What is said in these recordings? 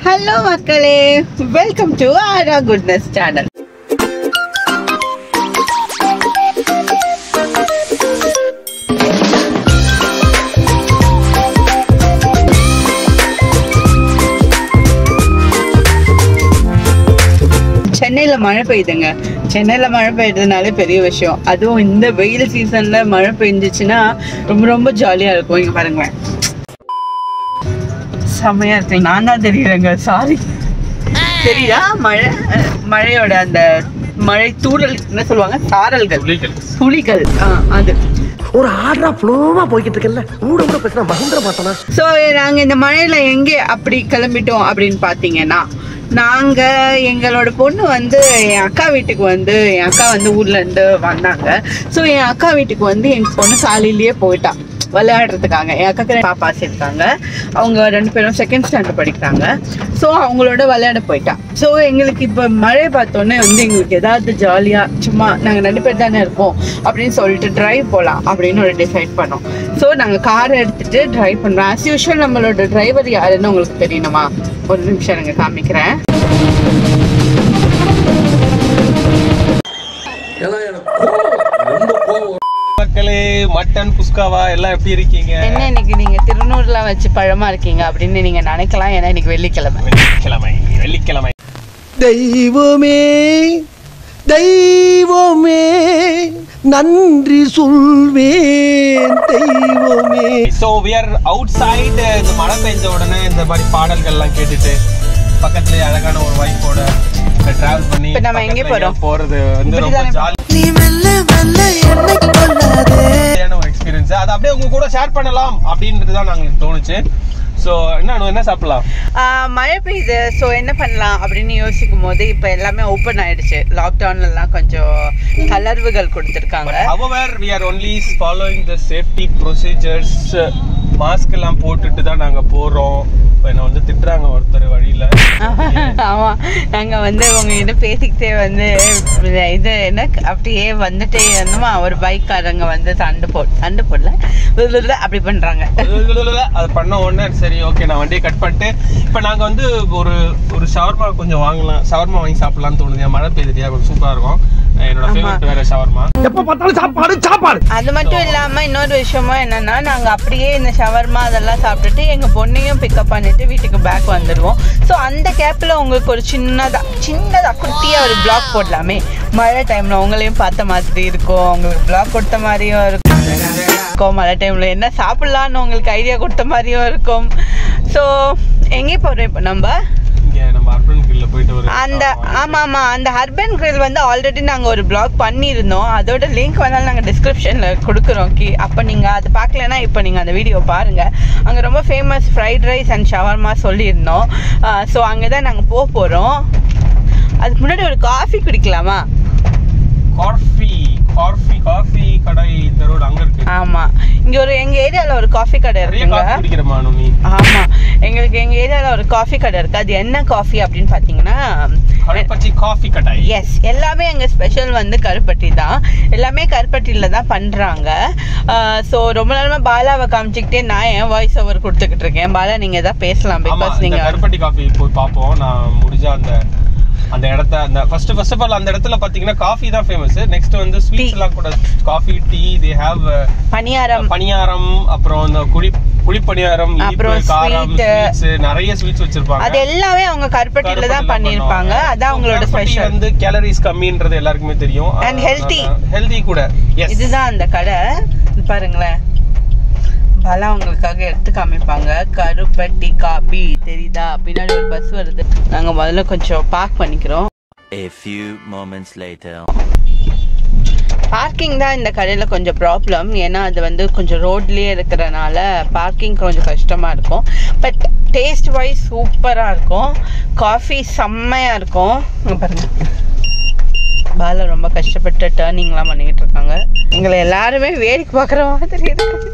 Hello மக்களே welcome to Aara goodness channel சென்னையில மழை பெய்யுதுங்க சென்னையில மழை பெய்யுறதுனாலே பெரிய விஷயம் அதுவும் இந்த வெயில் சீசன்ல மழை பெஞ்சிச்சுன்னா ரொம்ப ரொம்ப ஜாலியா இருக்கும் இங்க பாருங்களேன் செம்மையா இருக்கு நான் தான் தெரியலங்க சாரி தெரியுதா மழை அஹ், மழையோட அந்த மழை தூறல் என்ன சொல்லுவாங்க சாரல்கள் துளிகள் ஆ, அது ஒரு ஆர்டரா ஃப்ளோவா போய்கிட்டு இருக்கல கூட கூட பேசினா மகந்திர மாட்டனா ஸோ நாங்கள் இந்த மழையில் எங்கே அப்படி கிளம்பிட்டோம் அப்படின்னு பார்த்தீங்கன்னா நாங்கள் எங்களோட பொண்ணு வந்து என் அக்கா வீட்டுக்கு வந்து என் அக்கா வந்து ஊர்லேருந்து வந்தாங்க ஸோ என் அக்கா வீட்டுக்கு வந்து எங்கள் பொண்ணு காலையிலேயே போயிட்டா விளையாடுறதுக்காக என் அக்காக்கு ரெண்டு பாப்பாஸ் இருக்காங்க அவங்க ரெண்டு பேரும் செகண்ட் ஸ்டாண்டர்ட் படிக்கிறாங்க ஸோ அவங்களோட விளையாட போயிட்டா ஸோ எங்களுக்கு இப்போ மழை பார்த்தோன்னே வந்து எங்களுக்கு ஏதாவது ஜாலியாக சும்மா நாங்கள் ரெண்டு பேர் தானே இருக்கோம் அப்படின்னு சொல்லிட்டு டிரைவ் போகலாம் அப்படின்னு ஒரு டிசைட் பண்ணோம் ஸோ நாங்கள் கார் எடுத்துட்டு டிரைவ் பண்ணுறோம் ஆஸ் யூஷுவல் நம்மளோட டிரைவர் யாருன்னு உங்களுக்கு தெரியணுமா ஒரு நிமிஷம் நாங்கள் காமிக்கிறேன் மக்களே மட்டன் குஸ்காவா எல்லாம் எப்படி இருக்கீங்க என்ன இன்னைக்கு நீங்கள் திருநூறுல வச்சு பழமா இருக்கீங்க அப்படின்னு நீங்கள் நினைக்கலாம் ஏன்னா இன்னைக்கு வெள்ளிக்கிழமை வெள்ளிக்கிழமை வெள்ளிக்கிழமை தெய்வமே தெய்வமே நன்றி சொல்வேன் தெய்வமே ஸோ வி ஆர் அவுட் சைடு இந்த மழை பெஞ்ச உடனே இந்த மாதிரி பாடல்கள்லாம் கேட்டுட்டு பக்கத்துலயே அழகான ஒரு வைஃபோட டிராவல் பண்ணி இப்ப நம்ம எங்க பக்கத்துல போறோம்? போறது வந்து ரொம்ப இப்படிதானே ஜாலியான ஒரு எக்ஸ்பீரியன்ஸ் அதை அப்படியே உங்க கூட ஷேர் பண்ணலாம் அப்படின்றது தான் நாங்களுக்கு தோணுச்சு ஸோ என்ன அனு, என்ன சாப்பிடலாம் ஆஹ் மழை பெய்யுது ஸோ என்ன பண்ணலாம் அப்படின்னு யோசிக்கும் போது இப்போ எல்லாமே ஓப்பன் ஆயிடுச்சு லாக்டவுன்லலாம் கொஞ்சம் தளர்வுகள் கொடுத்துருக்காங்க however we are only following the safety procedures mask எல்லாம் போட்டுட்டு தான் நாங்க போறோம் என்ன வந்து திட்டுறாங்க ஒருத்தர் வழியில ஆமா நாங்க வந்து உங்ககிட்ட பேசிக்கிட்டே வந்து இது என்ன அப்படியே வந்துட்டே இருந்தோமா ஒரு பைக்காரங்க வந்து சண்டை போ சண்டை போடல விழுவிழு அப்படி பண்றாங்க அது பண்ண உடனே சரி ஓகே நான் வண்டியை கட் பண்ணிட்டு இப்போ நாங்க வந்து ஒரு ஒரு ஷவர்மா கொஞ்சம் வாங்கலாம் ஷவர்மா வாங்கி சாப்பிடலாம்னு தோணுது ஏன் மழை பெய்யுதுயா கொஞ்சம் சூப்பரா இருக்கும் என்னோட ஆமா. ஃபேவரட் வேற ஷவர்மா எப்ப பார்த்தாலும் சாப்பாடு சாப்பாடு அது மட்டும் இல்லாம இன்னொரு விஷயமும் என்னன்னா நாங்க அப்படியே இந்த ஷவர்மா அதெல்லாம் சாப்பிட்டுட்டு எங்க பொண்ணையும் பிக்கப் பண்ணிட்டு வீட்டுக்கு பேக் வந்துடுவோம் ஸோ அந்த கேப்ல உங்களுக்கு ஒரு சின்னதா சின்னதா குட்டியா ஒரு பிளாக் போடலாமே மழை டைம்ல உங்களையும் பார்த்த மாதிரி இருக்கும் உங்களுக்கு பிளாக் கொடுத்த மாதிரியும் இருக்கும் இருக்கும் மழை டைம்ல என்ன சாப்பிடலாம்னு உங்களுக்கு ஐடியா கொடுத்த மாதிரியும் இருக்கும் ஸோ எங்கே போறோம் இப்போ நம்ம இங்க நம்ம அர்பன் கில்ல போயிட்டு ஒரு அந்த ஆமா ஆமா அந்த ஹர்பன் கிரில் வந்து ஆல்ரெடி நாங்க ஒரு பிளாக் பண்ணியிருந்தோம் அதோட லிங்க் வேணாலும் நாங்க டிஸ்கிரிப்ஷன்ல கொடுக்குறோம் கி அப்ப நீங்க அது பார்க்கலனா இப்போ நீங்க அந்த வீடியோ பாருங்க அங்க ரொம்ப famous fried rice and shawarma சொல்லியிருந்தோம் ஸோ அங்கே தான் நாங்கள் போக போகிறோம் அதுக்கு முன்னாடி ஒரு காஃபி குடிக்கலாமா காஃபி காஃபி காஃபி கடை இந்த ரோடு அங்க இருக்கு ஆமா இங்க ஒரு எங்க ஏரியால ஒரு காஃபி கடை நிறைய இருக்குங்க காஃபி குடிக்கிறமா நீ ஆமா எங்களுக்கு எங்க ஏரியால ஒரு காஃபி கடை இருக்கு அது என்ன காஃபி அப்படின்னு பாத்தீங்கன்னா கருப்பச்சி காஃபி கடை எஸ் எல்லாமே எங்க ஸ்பெஷல் வந்து கருப்பட்டி தான் எல்லாமே கருப்பட்டியில தான் பண்றாங்க ஸோ ரொம்ப நேரமா பாலாவை காமிச்சிக்கிட்டே நான் என் வாய்ஸ் ஓவர் கொடுத்துக்கிட்டு இருக்கேன் பாலா நீங்க ஏதாவது பேசலாம் ஆமா பிகாஸ் இந்த நீங்க கருப்பட்டி காஃபி போய் பார்ப்போம் நான் முடிஞ்சா அந்த அந்த இடத்த அந்த ஃபர்ஸ்ட் ஃபர்ஸ்ட் ஆஃப் ஆல் அந்த இடத்துல பாத்தீங்கன்னா காஃபி தான் ஃபேமஸ் நெக்ஸ்ட் வந்து ஸ்வீட்ஸ் எல்லாம் கூட coffee tea they have paniyaram paniyaram அப்புறம் இந்த குழி குழிப்பணியாரம் இனிப்பு அப்புறம் காரம் sweet. ஸ்வீட்ஸ் நிறைய ஸ்வீட்ஸ் வச்சிருப்பாங்க அது எல்லாமே அவங்க கருப்பட்டியில தான் கருப்பட்டில பண்ணியிருப்பாங்க பண்ணுவாங்க. அதான் So, அவங்களோட கருப்பட்டி ஸ்பெஷல் வந்து கேலரிஸ் கம்மின்றது எல்லாருக்குமே தெரியும் And healthy. ஹெல்தி கூட எஸ் இதுதான் அந்த கடை இது பாருங்களேன் பலா உங்களுக்காக எடுத்து காமிப்பாங்க கருப்பட்டி காபி தெரியுதா பின்னாடி ஒரு பஸ் வருது நாங்க முதல்ல கொஞ்சம் பார்க் பண்ணிக்கிறோம் A few moments later. Parking தான் இந்த கடையில் கொஞ்சம் ப்ராப்ளம் ஏன்னா அது வந்து கொஞ்சம் ரோட்லேயே இருக்கிறனால பார்க்கிங் கொஞ்சம் கஷ்டமாக இருக்கும் பட் டேஸ்ட் வைஸ் சூப்பராக இருக்கும் காஃபி செம்மையாக இருக்கும் இங்க பாருங்க பாலா ரொம்ப கஷ்டப்பட்டு டேர்னிங்லாம் பண்ணிக்கிட்டு இருக்காங்க எங்களை எல்லாருமே வேடிக்கை பார்க்குற மாதிரி இருக்கு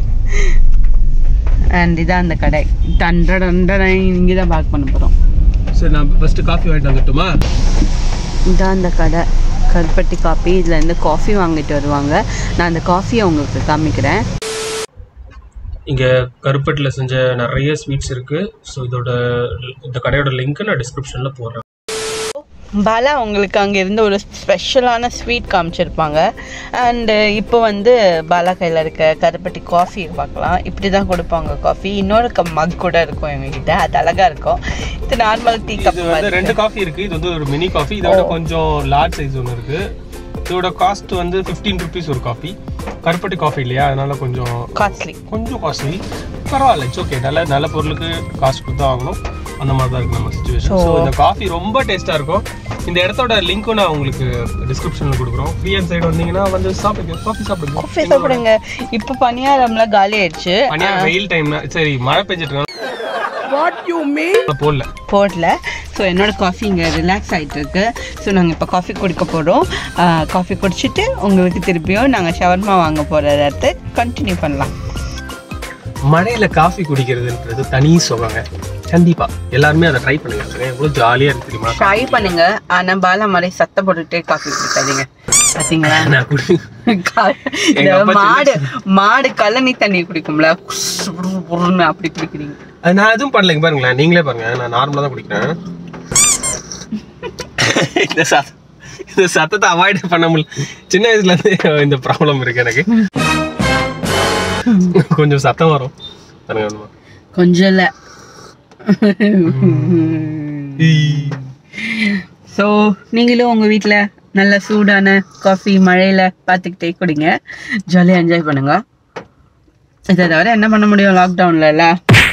அண்ட் இதான் அந்த கடை தண்டை இங்கே தான் பார்க் பண்ண போகிறோம் சரி நான் ஃபர்ஸ்ட் காஃபி வாங்கிட்டு வந்துட்டுமா இதான் அந்த கடை கருப்பட்டி காஃபி இதில் இருந்து காஃபி வாங்கிட்டு வருவாங்க நான் அந்த காஃபியை உங்களுக்கு காமிக்கிறேன் இங்கே கருப்பட்டில் செஞ்ச நிறைய ஸ்வீட்ஸ் இருக்குது ஸோ இதோட இந்த கடையோட லிங்க் நான் டிஸ்கிரிப்ஷனில் போடுறேன் பாலா உங்களுக்கு அங்கே இருந்து ஒரு ஸ்பெஷலான ஸ்வீட் காமிச்சிருப்பாங்க அண்டு இப்போ வந்து பாலா கையில் இருக்க கருப்பட்டி காஃபி பார்க்கலாம் இப்படி தான் கொடுப்பாங்க காஃபி இன்னொரு கப் மக் கூட இருக்கும் எங்ககிட்ட அது அழகாக இருக்கும் இது நார்மல் டீ கப் இது வந்து ரெண்டு காஃபி இருக்குது இது வந்து ஒரு மினி காஃபி இதோட கொஞ்சம் லார்ஜ் சைஸ் ஒன்று இருக்குது இதோட காஸ்ட் வந்து ஃபிஃப்டீன் ருபீஸ் ஒரு காஃபி கருப்பட்டி காஃபி இல்லையா அதனால கொஞ்சம் காஸ்ட்லி கொஞ்சம் காஸ்ட்லி பரவாயில்ல இட்ஸ் ஓகே நல்ல நல்ல பொருளுக்கு காசு கொடுத்து வாங்கணும் அந்த மாதிரி தான் இருக்கு நம்ம சுச்சுவேஷன் ஸோ இந்த காஃபி ரொம்ப டேஸ்ட்டாக இருக்கும் இந்த இடத்தோட லிங்க்கும் நான் உங்களுக்கு டிஸ்கிரிப்ஷனில் கொடுக்குறோம் ஃப்ரீ அண்ட் சைடு வந்தீங்கன்னா வந்து சாப்பிடுங்க காஃபி சாப்பிடுங்க காஃபி சாப்பிடுங்க இப்போ பணியாரம்லாம் காலி ஆயிடுச்சு பனியா வெயில் டைம் சரி மழை பெஞ்சிட்டு வாட் யூ மீன் போடல போடல ஸோ என்னோட காஃபி இங்கே ரிலாக்ஸ் ஆகிட்டு இருக்கு ஸோ நாங்கள் இப்போ காஃபி குடிக்க போகிறோம் காஃபி குடிச்சிட்டு உங்களுக்கு திருப்பியும் நாங்கள் ஷவர்மா வாங்க போகிற இடத்த கண்டினியூ பண்ணலாம் மழையில காஃபி குடிக்கிறதுன்றது தனி சுகங்க கண்டிப்பா எல்லாருமே அதை ட்ரை பண்ணுங்க அது எவ்வளோ ஜாலியா இருக்கு தெரியுமா ட்ரை பண்ணுங்க ஆனால் பாலா மாதிரி சத்த போட்டுட்டே காஃபி குடிக்காதீங்க பார்த்தீங்களா நான் குடி கா- இந்த எங்க அப்பா மாடு மாடு கழனி தண்ணி குடிக்கும்ல புரு புருன்னு அப்படி குடிக்கிறீங்க அது நான் எதுவும் பண்ணலைங்க பாருங்களேன் நீங்களே பாருங்க நான் நார்மலாக தான் குடிக்கிறேன் இந்த சத்தம் இந்த சத்தத்தை அவாய்ட் பண்ண முடியல சின்ன வயசுல இருந்து இந்த ப்ராப்ளம் இருக்கு எனக்கு கொஞ்சம் சத்தம் வரும் பாருங்க அம்மா. கொஞ்சம் இல்லை ஸோ நீங்களும் உங்கள் வீட்டில் நல்ல சூடான காஃபி மழையில் பார்த்துக்கிட்டே குடிங்க ஜாலியாக என்ஜாய் பண்ணுங்க இதை தவிர என்ன பண்ண முடியும் லாக்டவுன்லல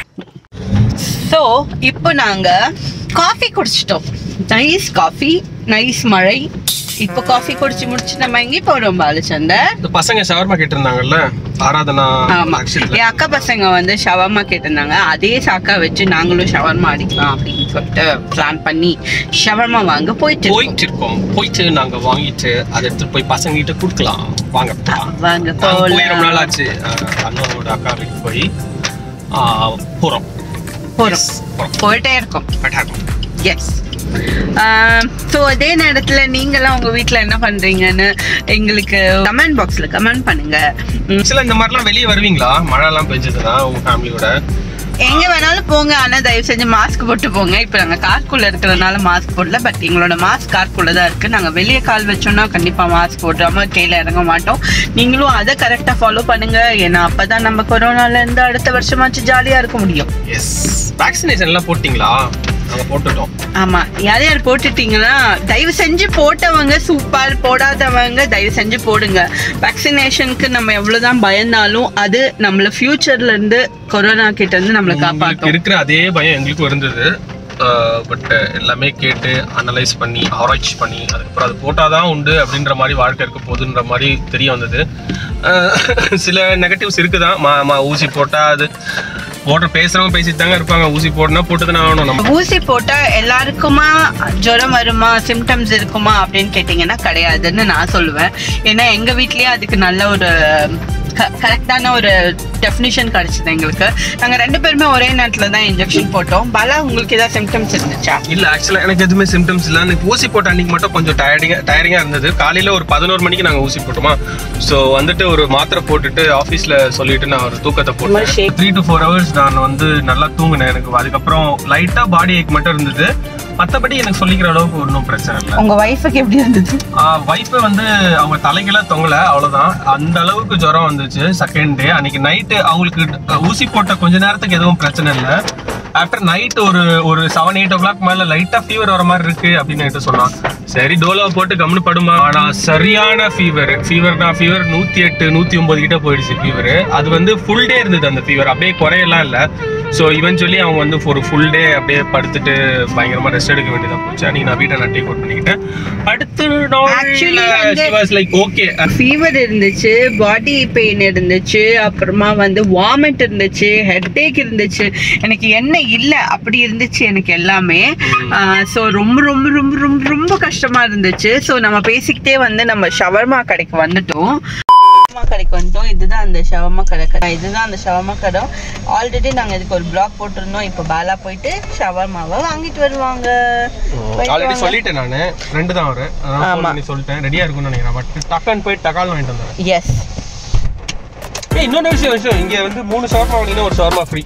ஸோ இப்போ நாங்கள் காஃபி குடிச்சிட்டோம் நைஸ் காஃபி நைஸ் மழை இப்போ காஃபி குடிச்சு முடிச்சு நம்ம எங்கே போகிறோம் பாலச்சந்தர் இந்த பசங்க ஷவர்மா கேட்டிருந்தாங்கல்ல ஆராதனா ஆமா அக்ஷித்ல. என் அக்கா பசங்க வந்து ஷவர்மா கேட்டிருந்தாங்க அதே சாக்கா வச்சு நாங்களும் ஷவர்மா அடிக்கலாம் அப்படின்னு சொல்லிட்டு பிளான் பண்ணி ஷவர்மா வாங்க போயிட்டு இருக்கோம். போயிட்டு இருக்கோம் போயிட்டு நாங்க வாங்கிட்டு அதை எடுத்துட்டு போய் பசங்க கிட்ட கொடுக்கலாம் வாங்க போலாம். வாங்க நாங்க போய் ரொம்ப நாள் போலாம் ஆச்சு அஹ், அண்ணனோட அக்கா வீட்டுக்கு போய் ஆஹ், போறோம் போறோம் போறோம் போயிட்டே இருக்கோம் பட்டாக்கம் எஸ் ஸோ அதே நேரத்தில் நீங்களாம் உங்கள் வீட்டில் என்ன பண்ணுறீங்கன்னு எங்களுக்கு கமெண்ட் பாக்ஸில் கமெண்ட் பண்ணுங்க ம், சில இந்த மாதிரிலாம் வெளியே வருவீங்களா மழை எல்லாம் பெஞ்சதுன்னா உங்க ஃபேமிலியோட எங்க வேணாலும் போங்க ஆனா தயவு செஞ்சு மாஸ்க் போட்டு போங்க இப்ப நாங்க கார்க்குள்ள இருக்கிறதுனால மாஸ்க் போடல பட் எங்களோட மாஸ்க் கார்க்குள்ள தான் இருக்கு நாங்க வெளியே கால் வச்சோம்னா கண்டிப்பா மாஸ்க் போடாம கீழே இறங்க மாட்டோம் நீங்களும் அதை கரெக்டா ஃபாலோ பண்ணுங்க ஏன்னா அப்பதான் நம்ம கொரோனால இருந்து அடுத்த வருஷமாச்சு ஜாலியா இருக்க முடியும் எஸ் வேக்சினேஷன் எல்லாம் போட்டிங்களா நாங்க போட்டுட்டோம் ஆமா யார் யார் போட்டுட்டீங்கன்னா தயவு செஞ்சு போட்டவங்க சூப்பர் போடாதவங்க தயவு செஞ்சு போடுங்க வேக்சினேஷனுக்கு நம்ம எவ்வளவுதான் பயந்தாலும் அது நம்மள ஃபியூச்சர்ல இருந்து கொரோனா கிட்ட இருந்து நம்மளை உங்களுக்கு காப்பாற்றும் இருக்கிற அதே பயம் எங்களுக்கும் இருந்தது பட் எல்லாமே கேட்டு அனலைஸ் பண்ணி ஆராய்ச்சி பண்ணி அதுக்கப்புறம் அது போட்டாதான் உண்டு அப்படின்ற மாதிரி வாழ்க்கை இருக்க போகுதுன்ற மாதிரி தெரிய வந்தது அஹ், சில நெகட்டிவ்ஸ் இருக்குதான் மா மா ஊசி போட்டா அது போடுற பேசுறவங்க பேசிட்டு தாங்க இருப்பாங்க ஊசி போடனா போட்டு தானே ஆகணும் நம்ம ஊசி போட்டா எல்லாருக்குமா ஜுரம் வருமா சிம்டம்ஸ் இருக்குமா அப்படின்னு கேட்டிங்கன்னா கிடையாதுன்னு நான் சொல்லுவேன் ஏன்னா எங்க வீட்லயே அதுக்கு நல்ல ஒரு கரெக்டான ஒரு டெஃபினிஷன் கிடைச்சது எங்களுக்கு நாங்க ரெண்டு பேருமே ஒரே நேரத்துல தான் இன்ஜெக்ஷன் போட்டோம் பாலா உங்களுக்கு ஏதாவது சிம்டம்ஸ் இருந்துச்சா இல்ல ஆக்சுவலா எனக்கு எதுவுமே சிம்டம்ஸ் இல்ல எனக்கு ஊசி போட்ட அன்னைக்கு மட்டும் கொஞ்சம் டயர்டிங்கா டயரிங்கா இருந்தது காலையில ஒரு பதினோரு மணிக்கு நாங்க ஊசி போட்டோமா சோ வந்துட்டு ஒரு மாத்திரை போட்டுட்டு ஆபீஸ்ல சொல்லிட்டு நான் ஒரு தூக்கத்தை போட்டேன் த்ரீ டு ஃபோர் ஹவர்ஸ் நான் வந்து நல்லா தூங்கினேன் எனக்கு அதுக்கப்புறம் லைட்டா பாடி ஏக் மட்டும் இருந்தது மத்தபடி எனக்கு சொல்லிக்கிற அளவுக்கு ஒன்றும் பிரச்சனை இல்லை உங்க ஒய்ஃபுக்கு எப்படி இருந்தது வைஃப் வந்து அவங்க தலைக்கெல்லாம் தொங்கல அவ்வளவுதான் அந்த அளவுக்கு ஜுரம் வந்துச்சு செகண்ட் டே அன்னைக்கு நைட்டு அவங்களுக்கு ஊசி போட்ட கொஞ்ச நேரத்துக்கு எதுவும் பிரச்சனை இல்லை ஆஃப்டர் நைட் ஒரு ஒரு செவன் எயிட் ஓ கிளாக் மேல லைட்டா ஃபீவர் வர மாதிரி இருக்கு அப்படின்னு என்கிட்ட சொன்னான் சரி டோலோவை போட்டு கம்னு படுமா ஆனா சரியான ஃபீவர் ஃபீவர்னா ஃபீவர் நூத்தி எட்டு நூத்தி ஒன்பது கிட்ட போயிடுச்சு ஃபீவர் அது வந்து ஃபுல் டே இருந்தது அந்த ஃபீவர் அப்படியே குறையெல்லாம் இல்லை ஸோ சொல்லி அவங்க வந்து ஒரு ஃபுல் டே அப்படியே படுத்துட்டு பயங்கரமா ரெஸ்ட் எடுக்க வேண்டியதா போச்சு அன்னைக்கு நான் வீட்டை நான் டேக் அவுட் பண்ணிக்கிட்டேன் அடுத்த Actually வந்து- நாள் லைக் ஓகே ஃபீவர் இருந்துச்சு பாடி பெயின் இருந்துச்சு அப்புறமா வந்து வாமிட் இருந்துச்சு ஹெட்டேக் இருந்துச்சு எனக்கு என்ன இல்லை அப்படி இருந்துச்சு எனக்கு எல்லாமே ஸோ ரொம்ப ரொம்ப ரொம்ப ரொம்ப ரொம்ப கஷ்டமா இருந்துச்சு ஸோ நம்ம பேசிக்கிட்டே வந்து நம்ம ஷவர்மா கடைக்கு வந்துட்டோம் ஷவர்மா கடைக்கு வந்துட்டோம் இதுதான் அந்த ஷவர்மா கடை கடை இதுதான் அந்த ஷவர்மா கடை ஆல்ரெடி நாங்கள் இதுக்கு ஒரு பிளாக் போட்டிருந்தோம் இப்போ பாலா போயிட்டு ஷவர்மாவை வாங்கிட்டு வருவாங்க போயிட்டு ஆல்ரெடி வாங்க. சொல்லிட்டேன் நானு ஃப்ரெண்டு தான் அவரு அதனால phone பண்ணி சொல்லிட்டேன் ரெடியா இருக்கும்னு நினைக்கிறேன் பட் டக்கான்னு போய் டக்கால் வாங்கிட்டு வந்தேன் எஸ் ஏய், இன்னொரு விஷயம் விஷயம் இங்க வந்து மூணு ஷவர்மா வாங்கினா ஒரு shawarma free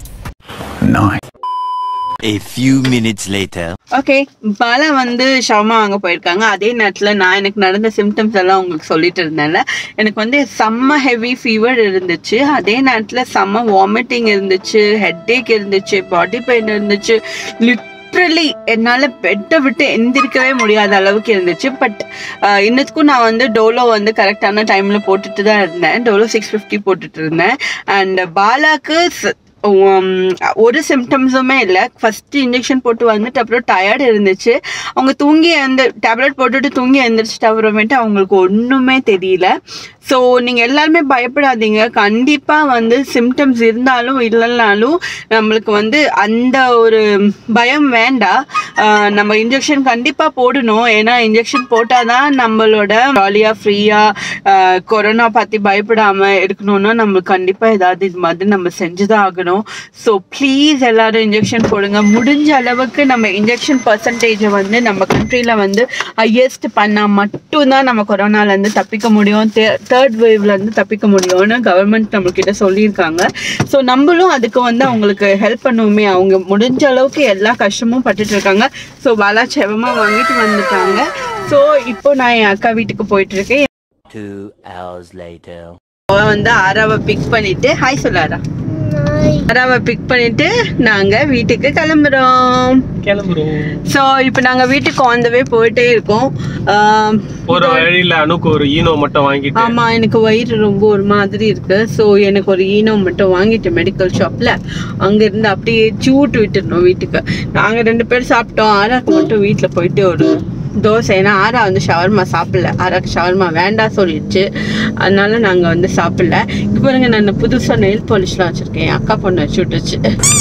A few minutes later. Okay Bala வந்து ஷவர்மா வாங்க போயிருக்காங்க அதே நேரத்தில் நான் எனக்கு நடந்த சிம்டம்ஸ் எல்லாம் உங்களுக்கு சொல்லிட்டு இருந்தேன்ல எனக்கு வந்து செம்ம ஹெவி ஃபீவர் இருந்துச்சு அதே நேரத்தில் செம்ம வாமிட்டிங் இருந்துச்சு ஹெட்டேக் இருந்துச்சு பாடி பெயின் இருந்துச்சு லிட்ரலி என்னால் பெட்டை விட்டு எந்திரிக்கவே முடியாத அளவுக்கு இருந்துச்சு பட் இன்னத்துக்கும் நான் வந்து டோலோ வந்து கரெக்டான டைமில் போட்டுட்டு தான் இருந்தேன் டோலோ சிக்ஸ் ஃபிஃப்டி போட்டுட்டு இருந்தேன் அண்ட் பாலாக்கு ச- உம், ஒரு சிம்டம்ஸுமே இல்லை ஃபர்ஸ்ட் இன்ஜெக்ஷன் போட்டு வந்துட்டு அப்புறம் டயர்டு இருந்துச்சு அவங்க தூங்கி அந்த டேப்லெட் போட்டுட்டு தூங்கி எழுந்திரிச்சிட்டு அப்புறமேட்டு அவங்களுக்கு ஒன்றுமே தெரியல ஸோ நீங்கள் எல்லாருமே பயப்படாதீங்க கண்டிப்பாக வந்து சிம்டம்ஸ் இருந்தாலும் இல்லைனாலும் நம்மளுக்கு வந்து அந்த ஒரு பயம் வேண்டாம் ஆஹ் நம்ம இன்ஜெக்ஷன் கண்டிப்பாக போடணும் ஏன்னா இன்ஜெக்ஷன் போட்டால் தான் நம்மளோட ஜாலியாக ஃப்ரீயாக கொரோனா பற்றி பயப்படாமல் இருக்கணும்னா நம்மளுக்கு கண்டிப்பாக ஏதாவது இது மாதிரி நம்ம செஞ்சு தான் ஆகணும் ஸோ ப்ளீஸ் எல்லாரும் இன்ஜெக்ஷன் போடுங்க முடிஞ்ச அளவுக்கு நம்ம இன்ஜெக்ஷன் பர்சன்டேஜை வந்து நம்ம கண்ட்ரியில் வந்து ஹையஸ்ட் பண்ணால் மட்டும்தான் நம்ம கொரோனாலேருந்து தப்பிக்க முடியும் தேர்ட் வேவ்லேருந்து தப்பிக்க முடியும்னு கவர்மெண்ட் நம்மக்கிட்ட சொல்லியிருக்காங்க ஸோ நம்மளும் அதுக்கு வந்து அவங்களுக்கு ஹெல்ப் பண்ணுவோமே அவங்க முடிஞ்ச அளவுக்கு எல்லா கஷ்டமும் பட்டுட்டு இருக்காங்க ஸோ பாலா செவமாக வாங்கிட்டு வந்துட்டாங்க ஸோ இப்போ நான் என் அக்கா வீட்டுக்கு போயிட்டு இருக்கேன் Two hours later. அவ வந்து ஆராவை பிக் பண்ணிட்டு ஹாய் சொல்லாரா ஆராவை பிக் பண்ணிட்டு நாங்க வீட்டுக்கு கிளம்புறோம் கிளம்புறோம் ஸோ இப்போ நாங்க வீட்டுக்கு ஆந்தவே போயிட்டே இருக்கோம் ஆம், ஒரு வழியில அணுக்கு ஒரு ஈனோ மட்டும் வாங்கிட்டு ஆமா எனக்கு வயிறு ரொம்ப ஒரு மாதிரி இருக்கு ஸோ எனக்கு ஒரு ஈனோ மட்டும் வாங்கிட்டு மெடிக்கல் ஷாப்ல அங்க இருந்து அப்படியே சூட்டு விட்டுருந்தோம் வீட்டுக்கு நாங்க ரெண்டு பேரும் சாப்பிட்டோம் ஆராக்கு மட்டும் வீட்டுல போயிட்டு ஒரு தோசை ஏன்னா ஆரா வந்து ஷவர்மா சாப்பிடல ஆராக்கு ஷவர்மா வேண்டாம் சொல்லிடுச்சு அதனால நாங்க வந்து சாப்பிடல இப்போ பாருங்க நான் புதுசா நெயில் பாலிஷ்லாம் வச்சிருக்கேன் என் அக்கா பொண்ணு வச்சு விட்டுச்சு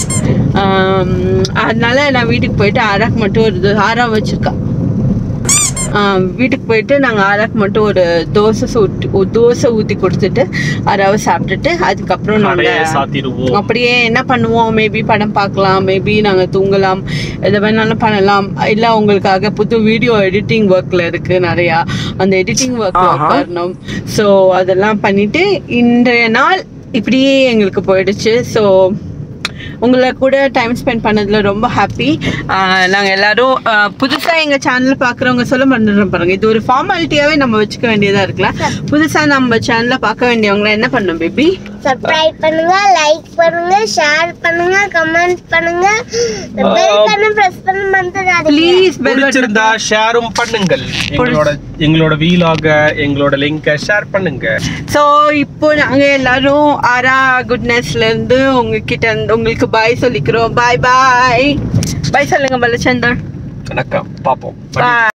ஆம், அதனால நான் வீட்டுக்கு போயிட்டு ஆராக்கு மட்டும் ஒரு தோ- ஆரா வச்சிருக்கா ஆஹ் வீட்டுக்கு போயிட்டு நாங்கள் ஆராக்கு மட்டும் ஒரு தோசை ஊற்றி தோசை ஊற்றி கொடுத்துட்டு ஆறாவை சாப்பிட்டுட்டு அதுக்கப்புறம் கடையை நாங்கள் சாத்திடுவோம் அப்படியே என்ன பண்ணுவோம் மேபி படம் பார்க்கலாம் மேபி நாங்கள் தூங்கலாம் எதை வேணாலும் பண்ணலாம் இல்லை உங்களுக்காக புது வீடியோ எடிட்டிங் ஒர்க்கில் இருக்குது நிறையா அந்த எடிட்டிங் ஒர்க் வரணும் ஸோ அதெல்லாம் பண்ணிட்டு இன்றைய நாள் இப்படியே எங்களுக்கு போயிடுச்சு ஸோ உங்களை கூட டைம் ஸ்பெண்ட் பண்ணதுல ரொம்ப ஹாப்பி நாங்கள் எல்லாரும் புதுசாக எங்கள் சேனல் பார்க்குறவங்க சொல்ல மறந்துடுறோம் பாருங்க இது ஒரு ஃபார்மாலிட்டியாகவே நம்ம வச்சுக்க வேண்டியதாக இருக்கலாம் புதுசாக நம்ம சேனலில் பார்க்க வேண்டியவங்கள என்ன பண்ணணும் பேபி சப்ஸ்கிரைப் பண்ணுங்க லைக் பண்ணுங்க ஷேர் பண்ணுங்க கமெண்ட் பண்ணுங்க பெல் பட்டனை பிரஸ் பண்ண மறந்துடாதீங்க ப்ளீஸ் பெல் பிடிச்சிருந்தா ஷேரும் பண்ணுங்கள் எங்களோட எங்களோட வீலாக எங்களோட லிங்கை ஷேர் பண்ணுங்க ஸோ இப்போ நாங்கள் எல்லாரும் ஆரா குட்னஸ்லேருந்து உங்ககிட்ட இருந்து உங்களுக்கு பாய் சொல்லிக்கிறோம் பாய் பாய் பாய் சொல்லுங்க பலச்சந்தர் வணக்கம் பார்ப்போம் பாய்